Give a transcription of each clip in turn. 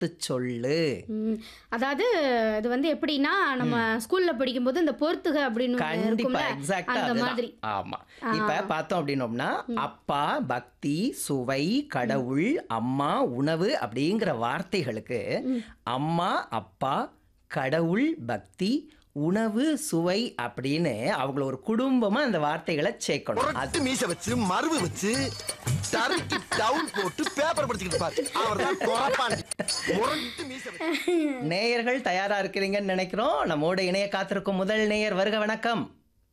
பார்த்து சொல்லு ம், அதாவது இது வந்து எப்படின்னா நம்ம ஸ்கூல்ல படிக்கும்போது இந்த பொறுத்துக அப்படின்னு ஒண்ணு கண்டிப்பா இருக்கும்ல எக்ஸாக்டா அந்த அதுதான் மாதிரி ஆமா இப்ப பார்த்தோம் அப்படின்னோம்னா அப்பா பக்தி சுவை கடவுள் அம்மா உணவு அப்படிங்கிற வார்த்தைகளுக்கு அம்மா அப்பா கடவுள் பக்தி உணவு சுவை அப்படின்னு அவங்கள ஒரு குடும்பமா அந்த வார்த்தைகளை சேர்க்கணும் அது முரட்டு மீச வச்சு மருவு வச்சு டர்க்கு டவுன் போட்டு பேப்பர் படிச்சுக்கிட்டு பாரு அவர் தான் குறப்பாண்டி முரட்டு மீச வச்சு நேயர்கள் தயாரா இருக்கிறீங்கன்னு நினைக்கிறோம் நம்மோட இணைய காத்திருக்கும் முதல் நேயர் வருக வணக்கம்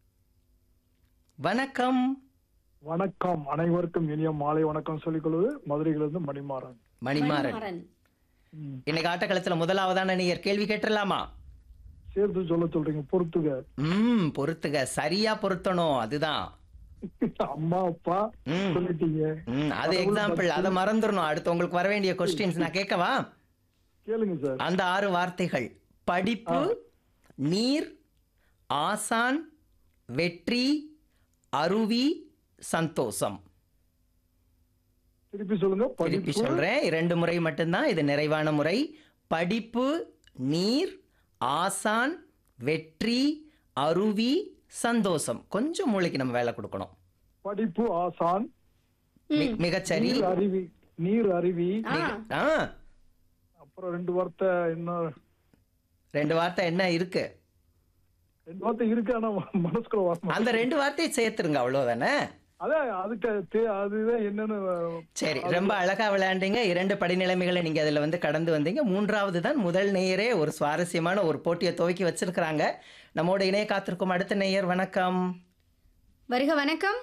வணக்கம் வணக்கம் அனைவருக்கும் இனிய மாலை வணக்கம் சொல்லிக் கொள்வது மதுரையிலிருந்து மணிமாறன் மணிமாறன் மணிமாறன். இன்னைக்கு ஆட்டக்களத்துல முதலாவதான நேயர் கேள்வி கேட்டுடலாமா சேர்த்து சொல்ல சொல்றீங்க பொறுத்துக ம் பொறுத்துக சரியா பொருத்தணும் அதுதான் அம்மா அப்பா ம். சொல்லிட்டீங்க ம் அது கடவுள் எக்ஸாம்பிள் பக்தி. அதை மறந்துடணும் அடுத்து உங்களுக்கு வர வேண்டிய கொஸ்டின்ஸ் நான் கேட்கவா கேளுங்க சார் அந்த ஆறு வார்த்தைகள் படிப்பு நீர் ஆசான் வெற்றி அருவி சந்தோஷம் திருப்பி சொல்லுங்க திருப்பி படிப்பு சொல்றேன் இரண்டு முறை மட்டும்தான் இது நிறைவான முறை படிப்பு நீர் ஆசான் வெற்றி அருவி சந்தோஷம் கொஞ்சம் மூளைக்கு நம்ம வேலை கொடுக்கணும் படிப்பு ஆசான் மி- மிகச்சரி நீர் அருவி நீர் அருவி ஆ அப்புறம் ரெண்டு வார்த்தை என்ன ரெண்டு வார்த்தை என்ன இருக்கு ரெண்டு வார்த்தை இருக்கு ஆனா மனசுக்குள்ள வர அந்த ரெண்டு வார்த்தையை சேர்த்துருங்க அவ்வளவுதானே அதான் அதுக்கு தே- அதுதான் என்னன்னு சரி ரொம்ப அழகா விளையாண்டீங்க இரண்டு படிநிலைமைகளை நீங்க அதுல வந்து கடந்து வந்தீங்க மூன்றாவது தான் முதல் நேயரே ஒரு சுவாரஸ்யமான ஒரு போட்டியை துவக்கி வச்சிருக்கிறாங்க நம்மோட இணைய காத்திருக்கும் அடுத்த நேயர் வணக்கம் வருக வணக்கம்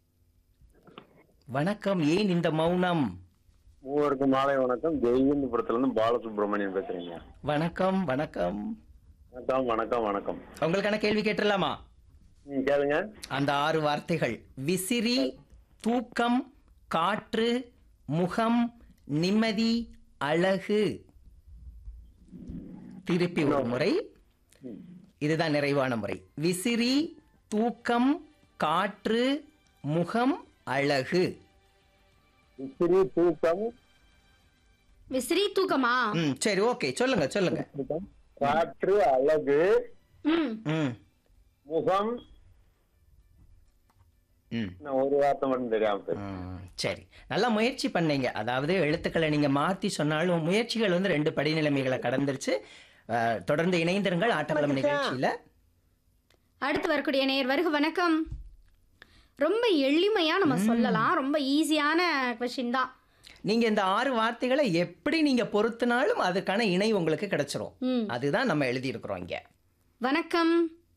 வணக்கம் ஏன் இந்த மௌனம் மூவருக்கும் மாலை வணக்கம் ஜெய்ஹிந்துபுரத்துல இருந்து பாலசுப்ரமணியன் பேசுறீங்க வணக்கம் வணக்கம் வணக்கம் வணக்கம் வணக்கம் உங்களுக்கான கேள்வி கேட்டுடலாமா ம் கேளுங்க அந்த ஆறு வார்த்தைகள் விசிறி தூக்கம் காற்று முகம் நிம்மதி அழகு திருப்பி ஒரு முறை இதுதான் நிறைவான முறை விசிறி தூக்கம் காற்று முகம் அழகு விசிறி தூக்கம் விசிறி தூக்கமா ம் சரி ஓகே சொல்லுங்க சொல்லுங்க தூக்கம், காற்று அழகு ம் ம் முகம் ம் நான் ஒரு வார்த்தை மட்டும் தெரியாம பேசுறேன். ம், சரி நல்லா முயற்சி பண்ணீங்க அதாவது எழுத்துக்களை நீங்க மாத்தி சொன்னாலும் முயற்சிகள் வந்து ரெண்டு படிநிலைமைகளை கடந்துருச்சு அஹ், தொடர்ந்து இணைந்திருங்கள் ஆட்டக்களம் நிகழ்ச்சியில அடுத்து வரக்கூடிய நேயர் வருக வணக்கம் ரொம்ப எளிமையா நம்ம சொல்லலாம் ரொம்ப ஈஸியான கொஸ்டின் தான் நீங்க இந்த ஆறு வார்த்தைகளை எப்படி நீங்க பொருத்தினாலும் அதுக்கான இணை உங்களுக்கு கிடைச்சிரும் ம் அதுதான் நம்ம எழுதி இருக்கிறோம் இங்க வணக்கம்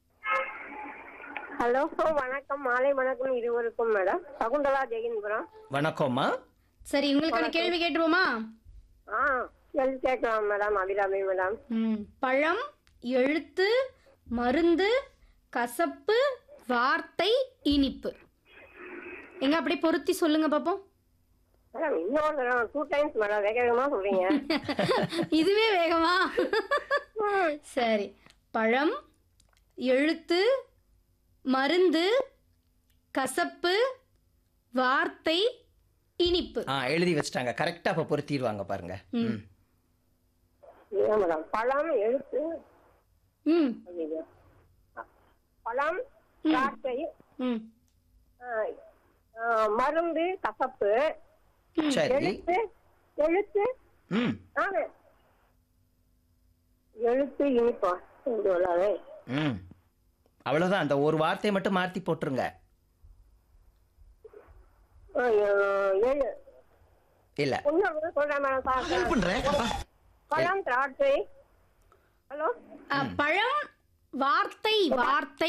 ஹலோ வணக்கம் மாலை வணக்கம் இருவருக்கும் மேடம் சகுந்தலா ஜெகின்புரம் வணக்கம்மா சரி உங்களுக்கான கேள்வி கேட்டுருவோமா ஆ கேள்வி கேட்கலாம் மேடம் அபிராமி மேடம் ம் பழம் எழுத்து மருந்து கசப்பு வார்த்தை இனிப்பு எங்க அப்படியே பொருத்தி சொல்லுங்க பாப்போம் மேடம் இன்னொரு தடவை டூ டைம்ஸ் மேடம் வேக வேகமாக சொல்றீங்க இதுவே வேகமா சரி பழம் எழுத்து மருந்து கசப்பு வார்த்தை இனிப்பு ஆ எழுதி வச்சுட்டாங்க கரெக்டா அப்ப பொருத்திடுவாங்க பாருங்க ம். ஏன் மேடம் பழம் எழுத்து ம் ஐயையோ. பழம் திராட்சை ம் ஆ, ஆ, மருந்து கசப்பு சரி எழுத்து எழுத்து ம் ஆ, எழுத்து இனிப்பா ரெண்டு வராதே ம் அவ்வளவுதான் அந்த ஒரு வார்த்தையை மட்டும் மாத்தி போட்டுருங்க ஆ, ஏழு இல்ல இன்னொரு சொல்றேன் மேடம் சார் பண்றேன் பழம் திராட்சை ஹலோ அ, பழம் வார்த்தை வார்த்தை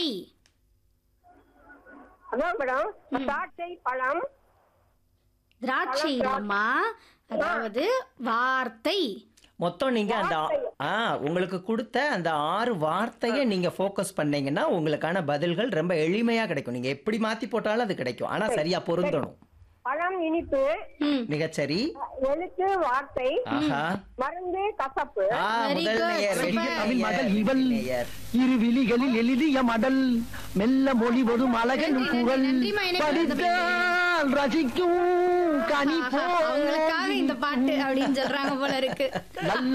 அதான் மேடம் திராட்சை பழம் திராட்சை இல்லம்மா அதாவது வார்த்தை மொத்தம் நீங்க அந்த ஆ உங்களுக்கு கொடுத்த அந்த ஆறு வார்த்தையை நீங்க ஃபோக்கஸ் பண்ணீங்கன்னா உங்களுக்கான பதில்கள் ரொம்ப எளிமையா கிடைக்கும் நீங்க எப்படி மாத்தி போட்டாலும் அது கிடைக்கும் ஆனா சரியா பொருந்தணும் பழம் இனிப்பு ம் மிகச்சரி எழுத்து வார்த்தை ஆஹா மருந்து கசப்பு ஆ Very முதல் good, நேயர் super. வெற்றி தமிழ் மகள் நேயர், இவள் வெற்றி நேயர். இரு விழிகளில் எழுதிய மடல் மெல்ல மொழிவதும் அழகன் நன்றி, குரல் நன்றி, மைனஸ் படித்தால் ரசிக்கும் கனி ஆஹா, அவங்களுக்காக இந்த பாட்டு அப்படின்னு சொல்றாங்க போல இருக்கு நல்ல